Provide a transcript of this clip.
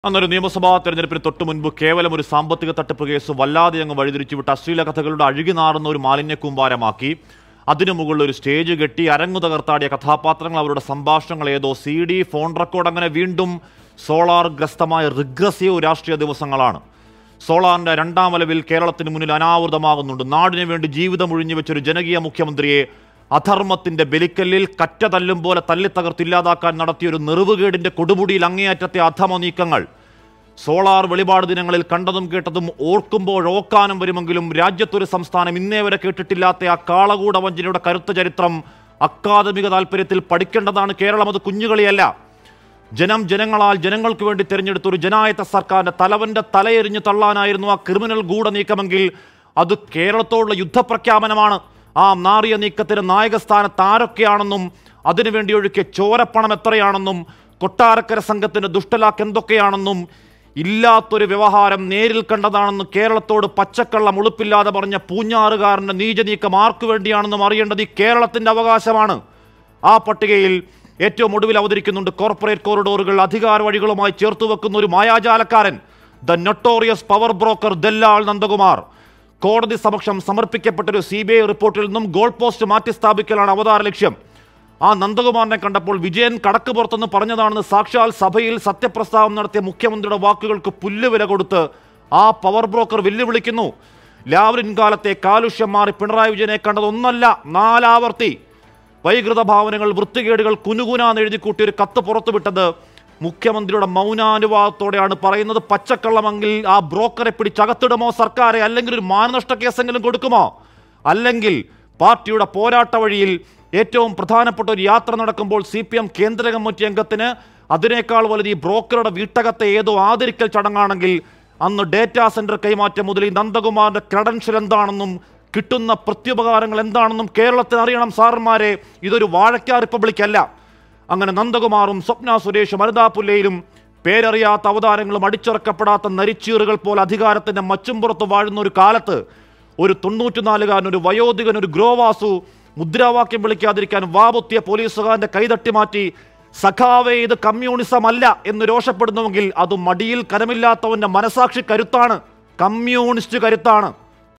അന്നൊരു നിയമസഭാ തെരഞ്ഞെടുപ്പിന് തൊട്ടു മുൻപ് കേവലം ഒരു സാമ്പത്തിക തട്ടിപ്പ് കേസ് വല്ലാതെ അങ്ങ് വഴിതിരിച്ചു വിട്ട് അശ്ലീല കഥകളുടെ അഴുകി നാറുന്ന ഒരു മാലിന്യ കൂമ്പാരമാക്കി അതിനു മുകളിൽ ഒരു സ്റ്റേജ് കെട്ടി അരങ്ങു തകർത്താടിയ കഥാപാത്രങ്ങൾ അവരുടെ സംഭാഷണങ്ങൾ ഏതോ സി ഡി ഫോൺ റെക്കോർഡ് അങ്ങനെ വീണ്ടും സോളാർ ഗ്രസ്തമായ റിഗ്രസീവ് രാഷ്ട്രീയ ദിവസങ്ങളാണ് സോളാറിന്റെ രണ്ടാം വലവിൽ കേരളത്തിന് മുന്നിൽ അനാവൃതമാകുന്നുണ്ട് നാടിനു വേണ്ടി ജീവിതം ഒഴിഞ്ഞു വെച്ചൊരു ജനകീയ മുഖ്യമന്ത്രിയെ അധർമ്മത്തിന്റെ ബലിക്കല്ലിൽ കറ്റ തല്ലും പോലെ തല്ലിത്തകർത്തില്ലാതാക്കാൻ നടത്തിയ ഒരു നെറിവുകേടിന്റെ കൊടുമുടിയിൽ അങ്ങേയറ്റത്തെ അധമ നീക്കങ്ങൾ സോളാർ വെളിപാട് ദിനങ്ങളിൽ കണ്ടതും കേട്ടതും ഓർക്കുമ്പോൾ ഓക്കാനും വരുമെങ്കിലും രാജ്യത്തൊരു സംസ്ഥാനം ഇന്നേ വരെ കേട്ടിട്ടില്ലാത്ത ആ കാളകൂട വഞ്ചനയുടെ കരുത്ത ചരിത്രം അക്കാദമിക താല്പര്യത്തിൽ പഠിക്കേണ്ടതാണ് കേരളം അത് കുഞ്ഞുകളിയല്ല ജനം ജനങ്ങളാൽ ജനങ്ങൾക്ക് വേണ്ടി തിരഞ്ഞെടുത്ത ഒരു ജനായത്ത സർക്കാരിന്റെ തലവന്റെ തലയെറിഞ്ഞ് തള്ളാനായിരുന്നു ആ ക്രിമിനൽ ഗൂഢനീക്കമെങ്കിൽ അത് കേരളത്തോടുള്ള യുദ്ധപ്രഖ്യാപനമാണ് ആ നാറിയ നീക്കത്തിന് നായകസ്ഥാനത്ത് ആരൊക്കെയാണെന്നും അതിനുവേണ്ടി ഒഴുക്കിയ ചോരപ്പണം എത്രയാണെന്നും കൊട്ടാരക്കര സംഘത്തിന്റെ ദുഷ്ടലാക്ക് എന്തൊക്കെയാണെന്നും ഇല്ലാത്തൊരു വ്യവഹാരം നേരിൽ കണ്ടതാണെന്ന് കേരളത്തോട് പച്ചക്കള്ളം ഉളുപ്പില്ലാതെ പറഞ്ഞ പൂഞ്ഞാറുകാരന്റെ നീചനീക്കം ആർക്കു വേണ്ടിയാണെന്നും അറിയേണ്ടത് ഈ കേരളത്തിന്റെ അവകാശമാണ് ആ പട്ടികയിൽ ഏറ്റവും ഒടുവിൽ അവതരിക്കുന്നുണ്ട് കോർപ്പറേറ്റ് കോറിഡോറുകൾ അധികാര വഴികളുമായി ചേർത്ത് വെക്കുന്ന ഒരു മായാജാലക്കാരൻ ദ നൊട്ടോറിയസ് പവർ ബ്രോക്കർ ദല്ലാൾ നന്ദകുമാർ കോടതി സമക്ഷം സമർപ്പിക്കപ്പെട്ട ഒരു സി ബി ഐ റിപ്പോർട്ടിൽ നിന്നും ഗോൾ പോസ്റ്റ് മാറ്റി സ്ഥാപിക്കലാണ് അവതാര ലക്ഷ്യം ആ നന്ദകുമാറിനെ കണ്ടപ്പോൾ വിജയൻ കടക്ക് പുറത്തെന്ന് പറഞ്ഞതാണെന്ന് സാക്ഷാൽ സഭയിൽ സത്യപ്രസ്താവം നടത്തിയ മുഖ്യമന്ത്രിയുടെ വാക്കുകൾക്ക് പുല്ലുവില കൊടുത്ത് ആ പവർ ബ്രോക്കർ വെല്ലുവിളിക്കുന്നു ലാവ്ലിൻ കാലത്തെ കാലുഷ്യം മാറി പിണറായി വിജയനെ കണ്ടത് ഒന്നല്ല നാലാവർത്തി വൈകൃത ഭാവനകൾ വൃത്തികേടുകൾ കുനുകുനാന്ന് എഴുതി കൂട്ടി ഒരു കത്ത് പുറത്തുവിട്ടത് മുഖ്യമന്ത്രിയുടെ മൗനാനുവാദത്തോടെയാണ് പറയുന്നത് പച്ചക്കള്ളമെങ്കിൽ ആ ബ്രോക്കറെ പിടിച്ചകത്തിടുമോ സർക്കാരെ അല്ലെങ്കിൽ ഒരു മാനനഷ്ട കേസെങ്കിലും കൊടുക്കുമോ അല്ലെങ്കിൽ പാർട്ടിയുടെ പോരാട്ട വഴിയിൽ ഏറ്റവും പ്രധാനപ്പെട്ട ഒരു യാത്ര നടക്കുമ്പോൾ സി പി എം കേന്ദ്ര കമ്മിറ്റി അംഗത്തിന് അതിനേക്കാൾ വലുത് ഈ ബ്രോക്കറുടെ വീട്ടകത്തെ ഏതോ ആദരിക്കൽ ചടങ്ങാണെങ്കിൽ അന്ന് ഡേറ്റാ സെന്റർ കൈമാറ്റം മുതൽ ഈ നന്ദകുമാറിന്റെ ക്രെഡൻഷ്യൽ എന്താണെന്നും കിട്ടുന്ന പ്രത്യുപകാരങ്ങൾ എന്താണെന്നും കേരളത്തിന് അറിയണം സാറന്മാരെ ഇതൊരു വാഴക്കാ റിപ്പബ്ലിക് അല്ല അങ്ങനെ നന്ദകുമാറും സ്വപ്ന സുരേഷും അനിതാ പുല്ലയിലും പേരറിയാത്ത അവതാരങ്ങളും അടിച്ചിറക്കപ്പെടാത്ത നരിച്ചീറുകൾ പോലെ അധികാരത്തിന്റെ മച്ചുംപുറത്ത് വാഴുന്ന ഒരു കാലത്ത് ഒരു തൊണ്ണൂറ്റിനാലുകാരൻ ഒരു വയോധികൻ ഒരു ഗ്രോവാസു മുദ്രാവാക്യം വിളിക്കാതിരിക്കാൻ വാപൊത്തിയ പോലീസുകാരന്റെ കൈതട്ടി മാറ്റി സഖാവേ ഇത് കമ്മ്യൂണിസം അല്ല എന്ന് രോഷപ്പെടുന്നുവെങ്കിൽ അത് മടിയിൽ കനമില്ലാത്തവന്റെ മനസാക്ഷി കരുത്താണ് കമ്മ്യൂണിസ്റ്റ് കരുത്താണ്